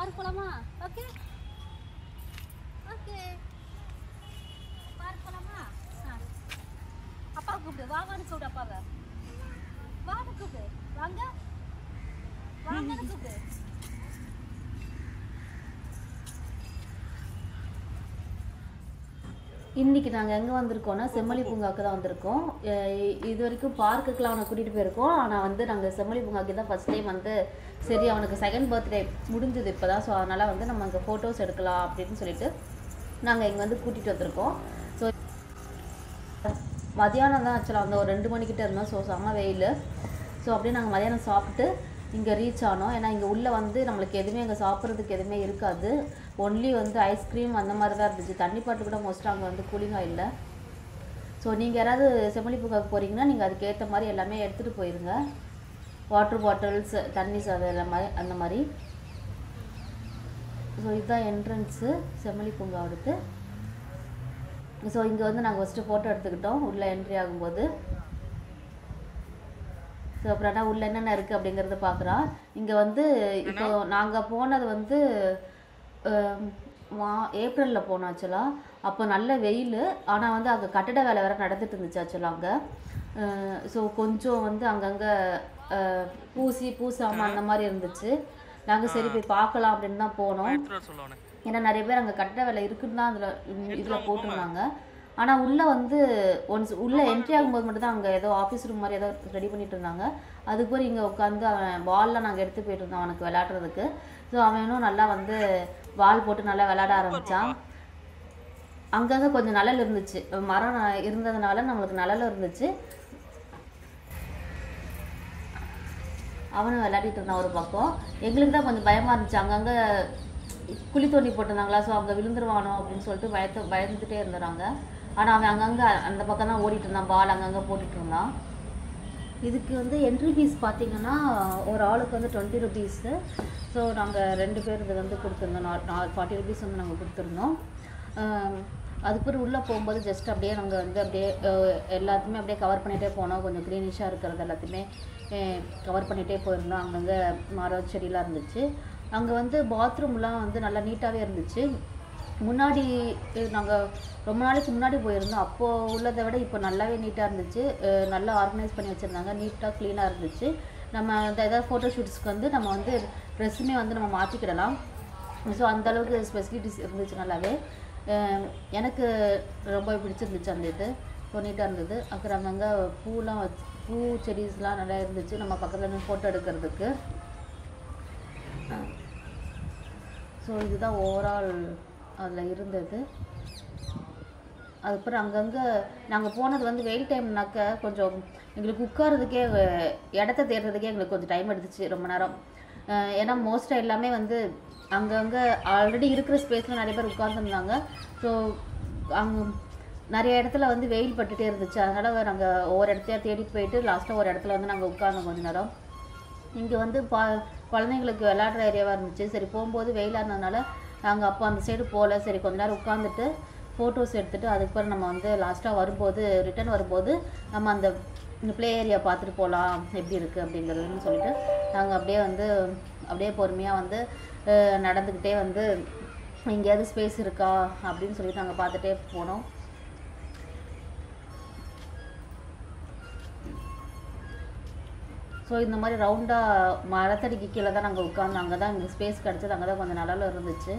Park போலாமா okay okay park போலாமா ஆ. அப்பா கூப்பிடு வாவான்னு கூப்பிடு அப்பாவை வான்னு கூப்பிடு வாங்க வாங்கன்னு கூப்பிடு இன்னைக்கு நாங்கள் எங்கே வந்திருக்கோம்னா செம்மொழி பூங்காவுக்கு தான் வந்திருக்கோம் அஹ் இது வரைக்கும் பார்க்குக்கெலாம் அவனை கூட்டிகிட்டு போயிருக்கோம் ஆனால் வந்து நாங்கள் செம்மொழி பூங்காவுக்கு தான் ஃபஸ்ட் டைம் வந்து சரி அவனுக்கு செகண்ட் பர்த்டே முடிஞ்சது இப்போ தான் ஸோ அதனால் வந்து நம்ம அங்கே ஃபோட்டோஸ் எடுக்கலாம் அப்படின்னு சொல்லிட்டு நாங்கள் இங்கே வந்து கூட்டிகிட்டு வந்திருக்கோம் ஸோ மதியானம் தான் ஆக்சுவலாக வந்து ஒரு ரெண்டு மணிக்கிட்ட இருந்தோம் ஸோ செம்ம வெயில் ஸோ அப்படியே நாங்கள் மதியானம் சாப்பிட்டு இங்கே ரீச் ஆனோம் ஏன்னா இங்கே உள்ளே வந்து நம்மளுக்கு எதுவுமே இங்கே சாப்பிட்றதுக்கு எதுவுமே இருக்காது ஒன்லி வந்து ஐஸ்கிரீம் அந்த மாதிரி தான் இருந்துச்சு தண்ணி பாட்டு கூட மோஸ்ட்டாக அங்கே வந்து கூலிங்காக இல்லை ஸோ நீங்கள் யாராவது செம்மொழி பூக்காவுக்கு போகிறீங்கன்னா நீங்கள் அதுக்கேற்ற மாதிரி எல்லாமே எடுத்துகிட்டு போயிருங்க வாட்டர் பாட்டில்ஸ் தண்ணி சாதம் எல்லாம் மாதிரி அந்த மாதிரி ஸோ இதுதான் என்ட்ரன்ஸு செம்மொழி பூங்காவோடது ஸோ இங்கே வந்து நாங்கள் ஃபஸ்ட்டு ஃபோட்டோ எடுத்துக்கிட்டோம் உள்ளே என்ட்ரி ஆகும்போது ஸோ அப்புறம்னா உள்ளே என்னென்ன இருக்குது அப்படிங்கிறத பார்க்குறோம் இங்கே வந்து இப்போ நாங்கள் போனது வந்து அஹ், மா ஏப்ரலில் போனோம் ஆக்சுவலாக அப்போ நல்ல வெயில் ஆனால் வந்து அங்கே கட்டட வேலை வேறு நடந்துட்டு இருந்துச்சு ஆக்சுவலாக அங்கே ஸோ கொஞ்சம் வந்து அங்கங்கே பூசி பூசாமல் அந்த மாதிரி இருந்துச்சு நாங்கள் சரி போய் பார்க்கலாம் அப்படின்னு தான் போனோம் ஏன்னா நிறைய பேர் அங்கே கட்டட வேலை இருக்குன்னு தான் அதில் இதில் போட்டிருந்தாங்க ஆனால் உள்ளே வந்து ஒன்ஸ் உள்ளே என்ட்ரி ஆகும்போது மட்டும் தான் அங்கே ஏதோ ஆஃபீஸ் ரூம் மாதிரி ஏதோ ரெடி பண்ணிட்டு இருந்தாங்க அதுக்கு பிறகு இங்கே உட்காந்து அவன் பால்லாம் நாங்கள் எடுத்து போயிட்டு இருந்தோம் அவனுக்கு விளையாடுறதுக்கு ஸோ அவனும் நல்லா வந்து பால் போட்டு நல்லா விளையாட ஆரம்பித்தான் அங்கங்கே கொஞ்சம் நிழல் இருந்துச்சு மரம் இருந்ததுனால நம்மளுக்கு நிழல் இருந்துச்சு அவனும் விளையாடிட்டு இருந்தான் ஒரு பக்கம் எங்களுக்கு தான் கொஞ்சம் பயமாக இருந்துச்சு அங்கங்கே குழி தோண்டி போட்டிருந்தாங்களா ஸோ அங்கே விழுந்துருவானோ அப்படின்னு சொல்லிட்டு பயத்து பயந்துட்டே இருந்தாங்க ஆனால் அவன் அங்கங்கே அந்த பக்கம் தான் ஓடிட்டு இருந்தான் பால் அங்கங்கே போட்டுட்டு இருந்தான் இதுக்கு வந்து என்ட்ரி ஃபீஸ் பார்த்தீங்கன்னா ஒரு ஆளுக்கு வந்து டுவெண்ட்டி ருபீஸு ஸோ நாங்கள் ரெண்டு பேர் இது வந்து கொடுத்துருந்தோம் நாட் ஃபார்ட்டி ருபீஸ் வந்து நாங்கள் கொடுத்துருந்தோம் ஆம், அதுக்கப்புறம் உள்ளே போகும்போது ஜஸ்ட் அப்படியே நாங்கள் வந்து அப்படியே அஹ், எல்லாத்தையுமே அப்படியே கவர் பண்ணிகிட்டே போனோம் கொஞ்சம் க்ரீனிஷாக இருக்கிறது எல்லாத்தையுமே கவர் பண்ணிகிட்டே போயிருந்தோம் அங்கங்கே மரம் செடியெலாம் இருந்துச்சு அங்கே வந்து பாத்ரூம்லாம் வந்து நல்லா நீட்டாகவே இருந்துச்சு முன்னாடி நாங்கள் ரொம்ப நாளைக்கு முன்னாடி போயிருந்தோம் அப்போது உள்ளதை விட இப்போ நல்லாவே நீட்டாக இருந்துச்சு அஹ் நல்லா ஆர்கனைஸ் பண்ணி வச்சுருந்தாங்க நீட்டாக க்ளீனாக இருந்துச்சு நம்ம இந்த ஏதாவது ஃபோட்டோ ஷூட்ஸ்க்கு வந்து நம்ம வந்து ட்ரெஸ்ஸுமே வந்து நம்ம மாற்றிக்கிடலாம் ஸோ அந்தளவுக்கு ஸ்பெசிலிட்டிஸ் இருந்துச்சு நல்லாவே அஹ் எனக்கு ரொம்ப பிடிச்சிருந்துச்சு அந்த இது ஸோ நீட்டாக இருந்தது அப்புறம் அங்கங்கே பூலாம் வச்சு பூ செடிஸ்லாம் நல்லா இருந்துச்சு நம்ம பக்கத்தில் இருந்து ஃபோட்டோ எடுக்கிறதுக்கு ஸோ இதுதான் ஓவரால் அதில் இருந்தது அதுக்கப்புறம் அங்கங்கே நாங்கள் போனது வந்து வெயில் டைம்னாக்க கொஞ்சம் எங்களுக்கு உட்கார்றதுக்கே அஹ், இடத்த தேடுறதுக்கே எங்களுக்கு கொஞ்சம் டைம் எடுத்துச்சு ரொம்ப நேரம் அஹ், ஏன்னா மோஸ்ட்டாக எல்லாமே வந்து அங்கங்கே ஆல்ரெடி இருக்கிற ஸ்பேஸில் நிறைய பேர் உட்கார்ந்துருந்தாங்க ஸோ அங்கே நிறைய இடத்துல வந்து வெயில் பட்டுட்டே இருந்துச்சு அதனால் நாங்கள் ஒவ்வொரு இடத்தையா தேடி போயிட்டு லாஸ்ட்டாக ஒரு இடத்துல வந்து நாங்கள் உட்கார்ந்தோம் கொஞ்ச நேரம் இங்கே வந்து ப குழந்தைங்களுக்கு விளையாடுற ஏரியாவாக இருந்துச்சு சரி போகும்போது வெயிலாக இருந்ததுனால நாங்கள் அப்போ அந்த சைடு போகல சரி கொஞ்ச நேரம் உட்காந்துட்டு ஃபோட்டோஸ் எடுத்துட்டு அதுக்கப்புறம் நம்ம வந்து லாஸ்ட்டாக வரும்போது ரிட்டர்ன் வரும்போது நம்ம அந்த இந்த ப்ளே ஏரியா பார்த்துட்டு போகலாம் எப்படி இருக்குது அப்படிங்கிறதுன்னு சொல்லிட்டு நாங்கள் அப்படியே வந்து அப்படியே பொறுமையாக வந்து அஹ், நடந்துக்கிட்டே வந்து எங்கேயாவது ஸ்பேஸ் இருக்கா அப்படின்னு சொல்லிட்டு நாங்கள் பார்த்துட்டே போனோம் ஸோ இந்த மாதிரி ரவுண்டாக மரத்தடிக்கு கீழே தான் நாங்கள் உட்காந்தோம் அங்கே தான் எங்களுக்கு ஸ்பேஸ் கிடச்சது அங்கே தான் கொஞ்சம் நிழலும் இருந்துச்சு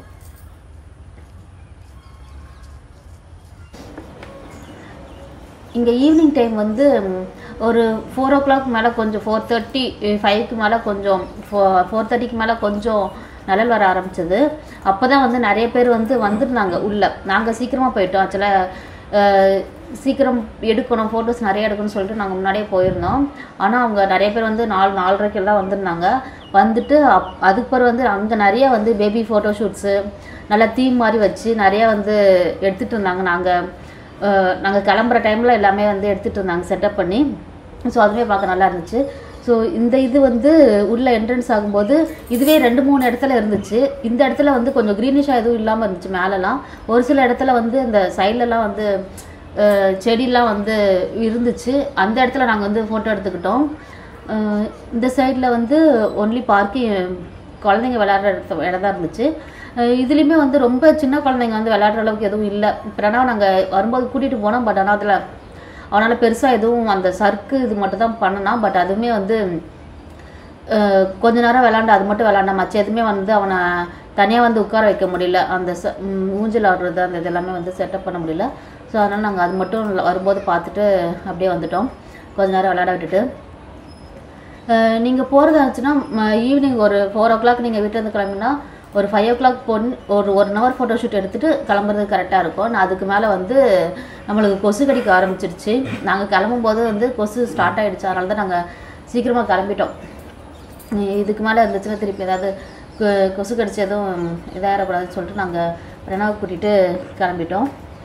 இங்கே ஈவினிங் டைம் வந்து ம், ஒரு ஃபோர் ஓ கிளாக் மேலே கொஞ்சம் ஃபோர் தேர்ட்டி ஃபைவ்க்கு மேலே கொஞ்சம் ஃபோ ஃபோர் தேர்ட்டிக்கு மேலே கொஞ்சம் நிழல் வர ஆரம்பிச்சது அப்போ தான் வந்து நிறைய பேர் வந்து வந்திருந்தாங்க உள்ளே நாங்கள் சீக்கிரமாக போயிட்டோம் ஆக்சுவலாக சீக்கிரம் எடுக்கணும் ஃபோட்டோஸ் நிறைய எடுக்கணும்னு சொல்லிட்டு நாங்கள் முன்னாடியே போயிருந்தோம் ஆனால் அவங்க நிறைய பேர் வந்து நாலு நாலரைக்கெல்லாம் வந்திருந்தாங்க வந்துட்டு அப் அதுக்கு பிறகு வந்து அங்கே நிறைய வந்து பேபி ஃபோட்டோ ஷூட்ஸு நல்லா தீம் மாதிரி வச்சு நிறைய வந்து எடுத்துகிட்டு இருந்தாங்க நாங்கள் நாங்கள் கிளம்புற டைமில் எல்லாமே வந்து எடுத்துகிட்டு இருந்தாங்க செட்டப் பண்ணி ஸோ அதுவே பார்க்க நல்லா இருந்துச்சு ஸோ இந்த இது வந்து உள்ள என்ட்ரன்ஸ் ஆகும்போது இதுவே ரெண்டு மூணு இடத்துல இருந்துச்சு இந்த இடத்துல வந்து கொஞ்சம் க்ரீனிஷாக எதுவும் இல்லாமல் இருந்துச்சு மேலெலாம் ஒரு சில இடத்துல வந்து இந்த சைட்லலாம் வந்து அஹ், செடிலாம் வந்து இருந்துச்சு அந்த இடத்துல நாங்கள் வந்து ஃபோட்டோ எடுத்துக்கிட்டோம் அஹ், இந்த சைடில் வந்து ஒன்லி பார்க்கிங் குழந்தைங்க விளையாடுற இடத்து இடம் தான் இருந்துச்சு அஹ் இதுலேயுமே வந்து ரொம்ப சின்ன குழந்தைங்க வந்து விளையாடுற அளவுக்கு எதுவும் இல்லை பிரணவ் நாங்கள் வரும்போது கூட்டிகிட்டு போனோம் பட் ஆனால் அதில் அவனால் பெருசாக எதுவும் அந்த சர்க்கு இது மட்டும் தான் பண்ணினான் பட் அதுவுமே வந்து அஹ் கொஞ்ச நேரம் விளாண்டு அது மட்டும் விளாண்டா மச்ச எதுவுமே வந்து அவனை தனியாக வந்து உட்கார வைக்க முடியல அந்த ச ம், ஊஞ்சல் ஆடுறது அந்த இது எல்லாமே வந்து செட்டப் பண்ண முடியல ஸோ அதனால் நாங்கள் அது மட்டும் வரும்போது பார்த்துட்டு அப்படியே வந்துட்டோம் கொஞ்ச நேரம் விளையாட விட்டுட்டு நீங்கள் போகிறதா இருந்துச்சுன்னா ஈவினிங் ஒரு ஃபோர் ஓ கிளாக் நீங்கள் வீட்டிலேருந்து கிளம்பினா ஒரு ஃபைவ் ஓ கிளாக் பொன் ஒரு ஒன் ஹவர் ஃபோட்டோ ஷூட் எடுத்துகிட்டு கிளம்புறது கரெக்டாக இருக்கும் நான் அதுக்கு மேலே வந்து நம்மளுக்கு கொசு கடிக்க ஆரம்பிச்சிருச்சு நாங்கள் கிளம்பும்போது வந்து கொசு ஸ்டார்ட் ஆகிடுச்சு அதனால தான் நாங்கள் சீக்கிரமாக கிளம்பிட்டோம் இ- இதுக்கு மேலே இருந்துச்சுன்னா திருப்பி ஏதாவது கொ- கொசு கடிச்சு எதுவும் இதாகிடக்கூடாதுன்னு சொல்லிட்டு நாங்கள் ரெனாவை கூட்டிகிட்டு கிளம்பிட்டோம்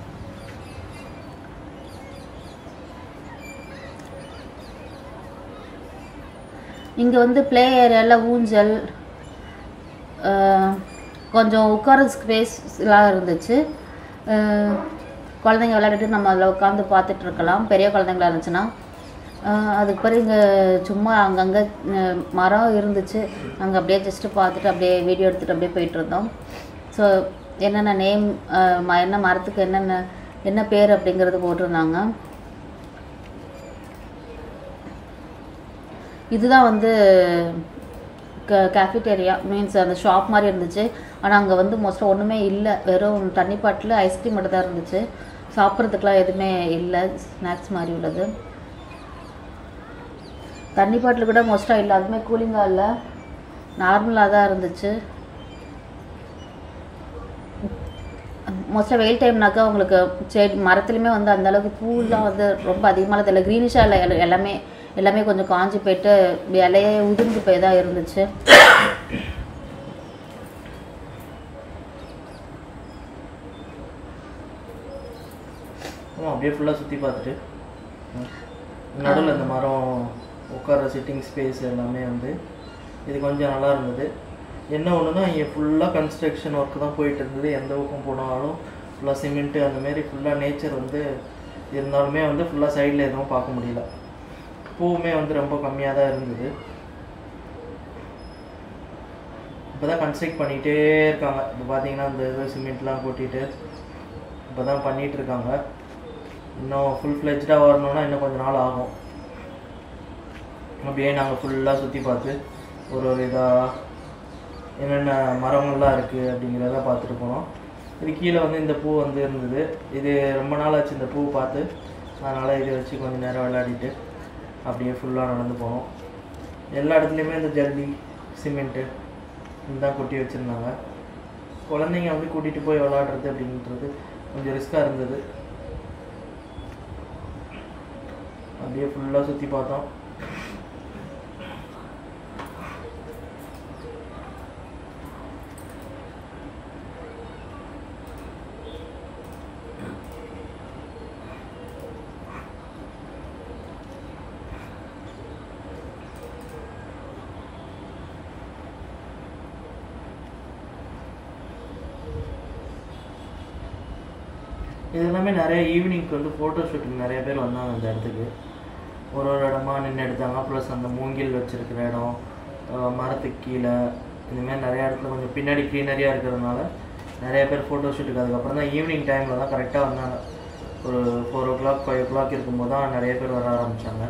இங்கே வந்து ப்ளே ஏரியாவில் ஊஞ்சல் அஹ், கொஞ்சம் உட்கார ஸ்பேஸ் எல்லாம் இருந்துச்சு அஹ், குழந்தைங்க விளையாடிட்டு நம்ம அதில் உட்காந்து பார்த்துட்டு இருக்கலாம் பெரிய குழந்தைங்களா இருந்துச்சுன்னா அஹ், அதுக்கு பிறகு இங்கே சும்மா அங்கங்கே அஹ், மரம் இருந்துச்சு அங்கே அப்படியே ஜஸ்ட்டு பார்த்துட்டு அப்படியே வீடியோ எடுத்துகிட்டு அப்படியே போயிட்டு இருந்தோம் ஸோ என்னென்ன நேம் என்ன மரத்துக்கு என்னென்ன என்ன பேர் அப்படிங்கிறது போட்டிருந்தாங்க இதுதான் வந்து க கேஃபிட்டேரியா மீன்ஸ் அந்த ஷாப் மாதிரி இருந்துச்சு ஆனால் அங்கே வந்து மோஸ்ட்டாக ஒன்றுமே இல்லை வெறும் தண்ணி பாட்டில் ஐஸ்கிரீம் மட்டும் தான் இருந்துச்சு சாப்பிட்றதுக்குலாம் எதுவுமே இல்லை ஸ்நாக்ஸ் மாதிரி உள்ளது தண்ணி பாட்டில் கூட மோஸ்ட்டாக இல்லை அதுவுமே கூலிங்காக இல்லை நார்மலாக தான் இருந்துச்சு மோஸ்ட்டாக வெயில் டைம்னாக்கா உங்களுக்கு செடி மரத்துலையுமே வந்து அந்த அளவுக்கு பூலாம் வந்து ரொம்ப அதிகமாக தெரியல க்ரீனிஷாக இல்லை எல்லா- எல்லாமே எல்லாமே கொஞ்சம் காஞ்சி போயிட்டு இலையே உதிர்ந்து போய் தான் இருந்துச்சு ஆமாம் அப்படியே ஃபுல்லாக சுற்றி பார்த்துட்டு நடுவில் இந்த மரம் உட்கார சிட்டிங் ஸ்பேஸ் எல்லாமே வந்து இது கொஞ்சம் நல்லா இருந்தது என்ன ஒன்றுனா இங்கே ஃபுல்லாக கன்ஸ்ட்ரக்ஷன் ஒர்க் தான் போயிட்டு இருந்தது எந்த பக்கம் போனாலும் ஃபுல்லாக சிமெண்ட்டு அந்த மாதிரி ஃபுல்லாக நேச்சர் வந்து இருந்தாலுமே வந்து ஃபுல்லாக சைடில் எதுவும் பார்க்க முடியல பூவுமே வந்து ரொம்ப கம்மியாக தான் இருந்தது இப்போ தான் கன்ஸ்ட்ரக்ட் பண்ணிகிட்டே இருக்காங்க இப்போ பார்த்தீங்கன்னா இந்த இது சிமெண்ட்லாம் கொட்டிட்டு இப்போ தான் பண்ணிகிட்டு இருக்காங்க இன்னும் ஃபுல் ஃப்ளெஜ்டாக வரணும்னா இன்னும் கொஞ்ச நாள் ஆகும் அப்படியே நாங்கள் ஃபுல்லாக சுற்றி பார்த்து ஒரு ஒரு இதாக என்னென்ன மரங்கள்லாம் இருக்குது அப்படிங்கிறத பார்த்துட்டு போனோம் இது கீழே வந்து இந்த பூ வந்து இருந்தது இது ரொம்ப நாள் ஆச்சு இந்த பூ பார்த்து அதனால் இதை வச்சு கொஞ்சம் நேரம் விளையாடிட்டு அப்படியே ஃபுல்லாக நடந்து போனோம் எல்லா இடத்துலையுமே இந்த ஜல்லி சிமெண்ட்டு இதுதான் கொட்டி வச்சுருந்தாங்க குழந்தைங்க வந்து கூட்டிகிட்டு போய் விளாடுறது அப்படின்றது கொஞ்சம் ரிஸ்க்காக இருந்தது அப்படியே ஃபுல்லாக சுற்றி பார்த்தோம் இது எல்லாமே நிறைய ஈவினிங்க்கு வந்து ஃபோட்டோ ஷூட்டிங் நிறைய பேர் வந்தாங்க அந்த இடத்துக்கு ஒரு ஒரு இடமா நின்று எடுத்தாங்க ப்ளஸ் அந்த மூங்கில் வச்சிருக்கிற இடம் அஹ் மரத்துக்கு கீழே இந்தமாதிரி நிறைய இடத்துல கொஞ்சம் பின்னாடி க்ரீனரியாக இருக்கிறதுனால நிறைய பேர் ஃபோட்டோ ஷூட்டுக்கு அதுக்கப்புறம் தான் ஈவினிங் டைமில் தான் கரெக்டாக வந்தாங்க ஒரு four o'clock five o'clock இருக்கும்போது தான் நிறைய பேர் வர ஆரம்பித்தாங்க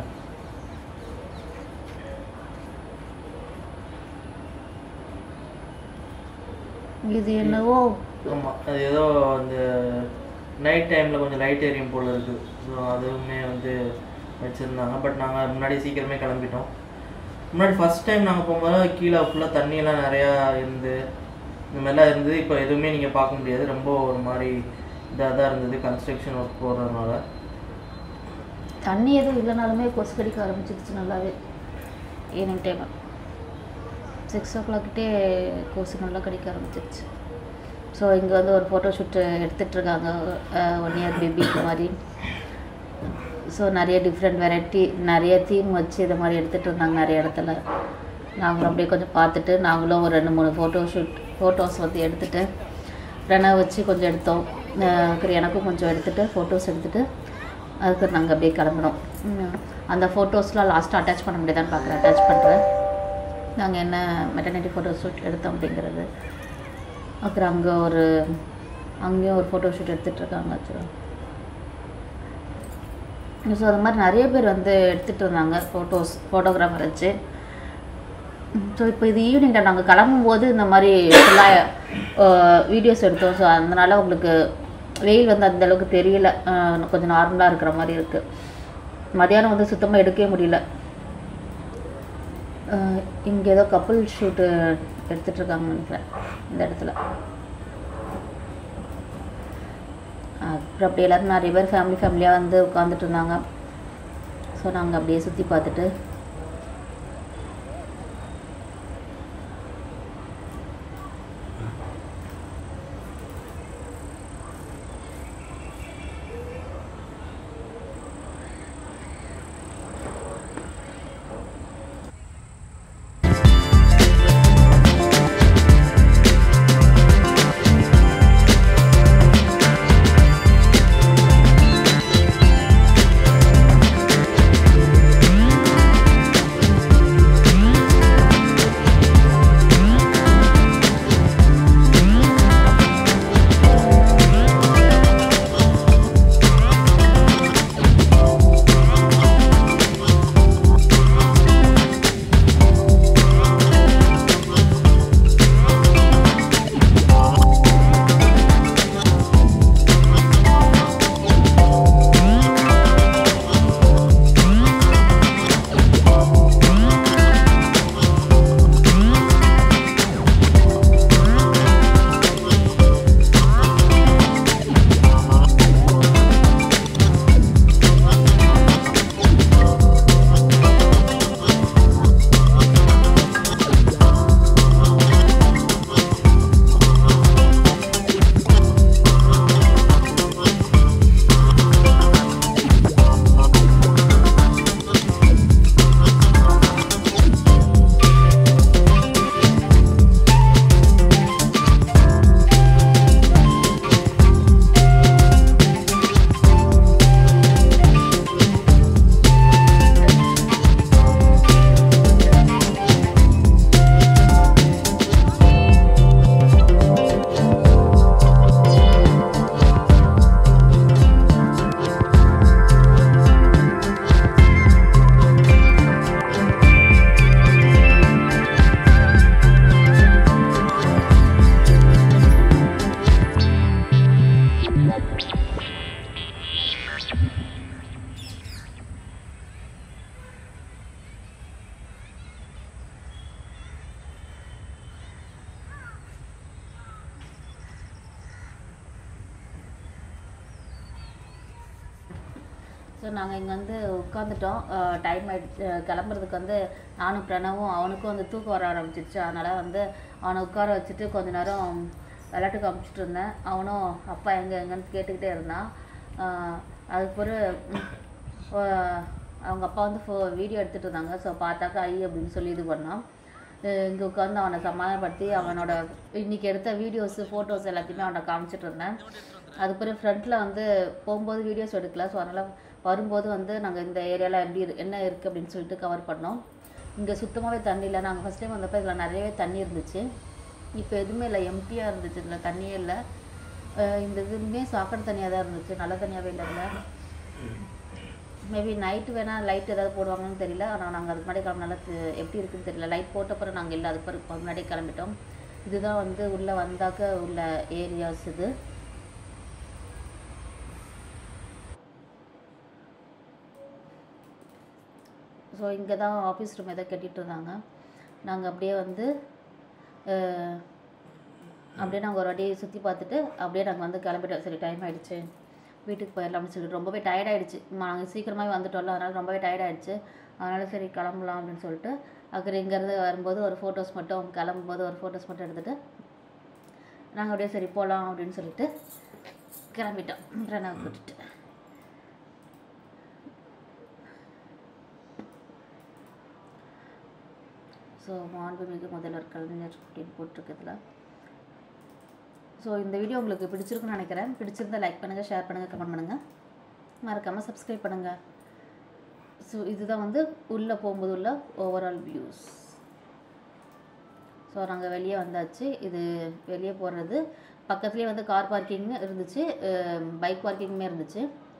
இது என்னவோ ஆமாம் அது ஏதோ அந்த நைட் டைமில் கொஞ்சம் லைட் எரியும் போல் இருக்குது ஸோ அதுவுமே வந்து வச்சுருந்தாங்க பட் நாங்கள் முன்னாடி சீக்கிரமே கிளம்பிட்டோம் முன்னாடி ஃபஸ்ட் டைம் நாங்கள் போகும்போது கீழே ஃபுல்லாக தண்ணியெல்லாம் நிறையா இருந்து இந்த மாதிரிலாம் இருந்தது இப்போ எதுவுமே நீங்கள் பார்க்க முடியாது ரொம்ப ஒரு மாதிரி இதாக தான் இருந்தது கன்ஸ்ட்ரக்ஷன் ஒர்க் போடுறதுனால தண்ணி எதுவும் இல்லைனாலுமே கொசு கடிக்க ஆரம்பிச்சிருச்சு நல்லாவே ஈவினிங் டைம் சிக்ஸ் ஓ கிளாக்கிட்டே கொசு நல்லா கடிக்க ஆரம்பிச்சிருச்சு ஸோ இங்கே வந்து ஒரு ஃபோட்டோ ஷூட்டு எடுத்துகிட்ருக்காங்க ஒன் இயர் பேபிக்கு மாதிரி ஸோ நிறைய டிஃப்ரெண்ட் வெரைட்டி நிறைய தீம் வச்சு இதை மாதிரி எடுத்துகிட்டு இருந்தாங்க நிறைய இடத்துல நாங்களும் அப்படியே கொஞ்சம் பார்த்துட்டு நாங்களும் ஒரு ரெண்டு மூணு ஃபோட்டோ ஷூட் ஃபோட்டோஸ் வந்து எடுத்துகிட்டு ரெனா வச்சு கொஞ்சம் எடுத்தோம் அஹ் அப்புறம் எனக்கும் கொஞ்சம் எடுத்துகிட்டு ஃபோட்டோஸ் எடுத்துகிட்டு அதுக்கு நாங்கள் அப்படியே கிளம்பினோம் ம், அந்த ஃபோட்டோஸ்லாம் லாஸ்ட்டாக அட்டாச் பண்ண முடியாதான்னு பார்க்குறேன் அட்டாச் பண்ணுறேன் நாங்கள் என்ன மெட்டர்னிட்டி ஃபோட்டோ ஷூட் எடுத்தோம் அப்படிங்கிறது அப்புறம் அங்கே ஒரு அங்கேயும் ஒரு ஃபோட்டோ ஷூட் எடுத்துகிட்ருக்காங்க ஆக்சுவலாக ஸோ அது மாதிரி நிறைய பேர் வந்து எடுத்துகிட்டு இருந்தாங்க ஃபோட்டோஸ் ஃபோட்டோகிராஃபர் வச்சு ஸோ இப்போ இது ஈவினிங் டைம் நாங்கள் கிளம்பும்போது இந்த மாதிரி ஃபுல்லாக வீடியோஸ் எடுத்தோம் ஸோ அதனால் உங்களுக்கு வெயில் வந்து அந்த அளவுக்கு தெரியல அஹ் கொஞ்சம் நார்மலாக இருக்கிற மாதிரி இருக்குது மதியானம் வந்து சுத்தமாக எடுக்கவே முடியல இங்கே ஏதோ கப்புள் ஷூட்டு எடுத்துட்ருக்காங்கன்னு நினைக்கிறேன் இந்த இடத்துல அப்புறம் அப்படி எல்லோரும் நிறைய பேர் ஃபேமிலி ஃபேமிலியாக வந்து உட்காந்துட்டு இருந்தாங்க ஸோ நாங்கள் அப்படியே சுற்றி பார்த்துட்டு ஸோ நாங்கள் இங்கே வந்து உட்காந்துட்டோம் டைம் ஆயிடுச்சு கிளம்புறதுக்கு வந்து நானும் பிரணவும் அவனுக்கும் வந்து தூக்கம் வர ஆரம்பிச்சிருச்சு அதனால் வந்து அவனை உட்கார வச்சுட்டு கொஞ்ச நேரம் விளையாட்டு காமிச்சிட்டு இருந்தேன் அவனும் அப்பா எங்கே எங்கன்னு கேட்டுக்கிட்டே இருந்தான் ஆஹ் அதுக்கு பிறகு ம், ஆஹ் அவங்க அப்பா வந்து ஃபோ வீடியோ எடுத்துகிட்டு இருந்தாங்க ஸோ பார்த்தாக்கா ஐ அப்படின்னு சொல்லி இது பண்ணான் இங்கே உட்காந்து அவனை சமாதானப்படுத்தி அவனோட இன்னைக்கு எடுத்த வீடியோஸு ஃபோட்டோஸ் எல்லாத்தையுமே அவனை காமிச்சிட்டு இருந்தேன் அது பிறகு ஃப்ரண்ட்டில் வந்து போகும்போது வீடியோஸ் எடுக்கல ஸோ அதனால் வரும்போது வந்து நாங்கள் இந்த ஏரியாவில் எப்படி இரு- என்ன இருக்குது அப்படின்னு சொல்லிட்டு கவர் பண்ணோம் இங்கே சுத்தமாகவே தண்ணி இல்லை நாங்கள் ஃபஸ்ட் டைம் வந்தப்போ இதில் நிறையவே தண்ணி இருந்துச்சு இப்போ எதுவுமே இல்லை எம்டியாக இருந்துச்சு இதில் தண்ணியே இல்லை அஹ் இந்த இதுவுமே சாக்கடை தண்ணியாக தான் இருந்துச்சு நல்ல தண்ணியாகவே இல்லை இதில் மேபி நைட்டு வேணால் லைட் ஏதாவது போடுவாங்கன்னு தெரியல ஆனால் நாங்கள் அதுக்கு முன்னாடி கிளம்பினால எப்படி இருக்குன்னு தெரியல லைட் போட்ட பிறகு நாங்கள் இல்லை அதுக்கு பிறகு முன்னாடி கிளம்பிட்டோம் இதுதான் வந்து உள்ளே வந்தாக்க உள்ள ஏரியாஸ் இது ஸோ இங்கே தான் ஆஃபீஸ் ரூம் எதாவது கட்டிட்டு இருந்தாங்க நாங்கள் அப்படியே வந்து அஹ், அப்படியே நாங்கள் ஒரு வாட்டி சுற்றி பார்த்துட்டு அப்படியே நாங்கள் வந்து கிளம்பிட்டோம் சரி டைம் ஆயிடுச்சு வீட்டுக்கு போயிடலாம்னு சொல்லிட்டு ரொம்பவே tired ஆயிடுச்சு நாங்கள் சீக்கிரமாகவே வந்துட்டோம்ல அதனால் ரொம்பவே tired ஆயிடுச்சு அதனால் சரி கிளம்பலாம் அப்படின்னு சொல்லிட்டு அப்புறம் இங்கேருந்து வரும்போது ஒரு ஃபோட்டோஸ் மட்டும் கிளம்பும்போது ஒரு ஃபோட்டோஸ் மட்டும் எடுத்துகிட்டு நாங்கள் அப்படியே சரி போகலாம் அப்படின்னு சொல்லிட்டு கிளம்பிட்டோம் பிரணவ் கூட்டிட்டு ஸோ மாண்புமிகு முதல்வர் கலைஞர் அப்படின்னு போட்டிருக்கிறதுல ஸோ இந்த வீடியோ உங்களுக்கு பிடிச்சிருக்குன்னு நினைக்கிறேன் பிடிச்சிருந்தா லைக் பண்ணுங்கள் ஷேர் பண்ணுங்கள் கமெண்ட் பண்ணுங்கள் மறக்காமல் சப்ஸ்கிரைப் பண்ணுங்கள் ஸோ இதுதான் வந்து உள்ளே போகும்போது உள்ள ஓவரால் வியூஸ் ஸோ நாங்கள் வெளியே வந்தாச்சு இது வெளியே போடுறது பக்கத்துலேயே வந்து கார் பார்க்கிங் இருந்துச்சு பைக் பார்க்கிங்குமே இருந்துச்சு